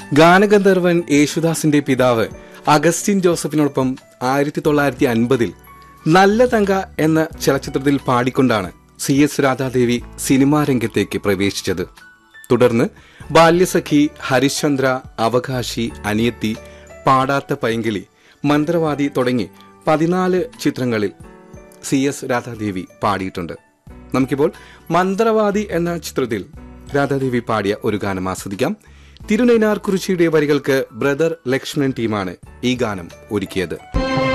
ഗാനഗന്ധർവൻ യേശുദാസിന്റെ പിതാവ് അഗസ്റ്റിൻ ജോസഫിനോടൊപ്പം ആയിരത്തി തൊള്ളായിരത്തി അൻപതിൽ നല്ല തങ്ക എന്ന ചലച്ചിത്രത്തിൽ പാടിക്കൊണ്ടാണ് സി എസ് രാധാദേവി സിനിമാ രംഗത്തേക്ക് പ്രവേശിച്ചത് തുടർന്ന് ബാല്യസഖി ഹരിശ്ചന്ദ്ര അവകാശി അനിയത്തി പാടാത്ത പൈങ്കിളി മന്ത്രവാദി തുടങ്ങി പതിനാല് ചിത്രങ്ങളിൽ സി എസ് രാധാദേവി പാടിയിട്ടുണ്ട് നമുക്കിപ്പോൾ മന്ത്രവാദി എന്ന ചിത്രത്തിൽ രാധാദേവി പാടിയ ഒരു ഗാനം ആസ്വദിക്കാം തിരുനൈനാർ കുറിച്ചിയുടെ വരികൾക്ക് ബ്രദർ ലക്ഷ്മണൻ ടീമാണ് ഈ ഗാനം ഒരുക്കിയത്